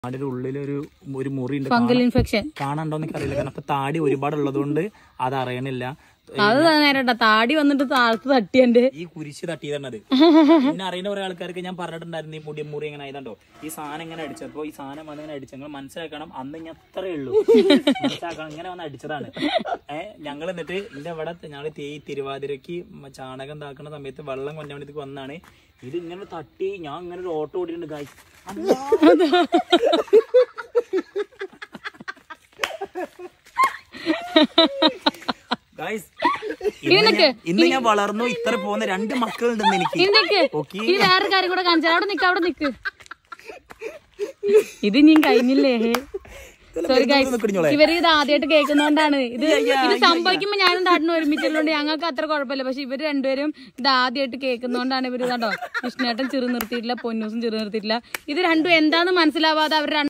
താടിയുടെ ഉള്ളിലൊരു ഒരു മുറി ഉണ്ട് ഫംഗൽ ഇൻഫെക്ഷൻ കാണാണ്ടോന്ന് അറിയില്ല കാരണം ഇപ്പൊ താടി ഒരുപാട് ഉള്ളതുകൊണ്ട് അത് അറിയണില്ല അത് നേരട്ടാ താടി വന്നിട്ട് താഴത്ത് തട്ടിയന്റെ ഈ കുരിശ് തട്ടിയതാണത് പിന്നെ അറിയുന്ന കുറെ ആൾക്കാർക്ക് ഞാൻ പറഞ്ഞിട്ടുണ്ടായിരുന്നു ഈ മുടി മുറി എങ്ങനെ ആയതുണ്ടോ ഈ സാധനം ഇങ്ങനെ അടിച്ചപ്പോ ഈ സാധനം വന്ന് ഇങ്ങനെ അടിച്ചു നിങ്ങൾ മനസ്സിലാക്കണം അന്ന് ഞാൻ അത്രേ ഉള്ളൂ മനസ്സിലാക്കണം ഇങ്ങനെ വന്ന് അടിച്ചതാണ് ഏഹ് ഞങ്ങൾ എന്നിട്ട് എന്റെ ഇവിടെ ഞങ്ങൾ തേ തിരുവാതിരക്ക് മ- ചാണകം താക്കുന്ന സമയത്ത് വെള്ളം കൊണ്ടാൻ വേണ്ടി വന്നാണ് ഇത് ഇങ്ങനെ തട്ടി ഞാൻ ഇങ്ങനെ ഒരു ഓട്ടോ ഓടിയിട്ടുണ്ട് ഗായ് ഗായ്സ് ഇന്ന് ഞാൻ വളർന്നു ഇത്ര പോകുന്ന രണ്ട് മക്കളുണ്ടെന്ന് എനിക്ക് നിക്ക് ഓക്കെ ഈ വേറെ കാര്യം കൂടെ കാണിച്ചാ അവിടെ നിക്ക് അവിടെ നിക്ക് ഇത് നീ കഴിഞ്ഞില്ലേ സോറി ഗൈസ് ഇവര് ഇത് ആദ്യമായിട്ട് കേൾക്കുന്നോണ്ടാണ് ഇത് ഇത് സംഭവിക്കുമ്പോ ഞാനും താടിനും ഒരുമിച്ചുള്ളതുകൊണ്ട് ഞങ്ങൾക്ക് അത്ര കുഴപ്പമില്ല പക്ഷെ ഇവര് രണ്ടുപേരും ഇത് ആദ്യമായിട്ട് കേൾക്കുന്നോണ്ടാണ് ഇവര് കണ്ടോ വിഷ്ണുവേട്ടൻ ചെറു നിർത്തിയിട്ടില്ല പൊന്നൂസും ചെറു നിർത്തിയിട്ടില്ല ഇത് രണ്ടും എന്താന്ന് മനസ്സിലാവാതെ അവർ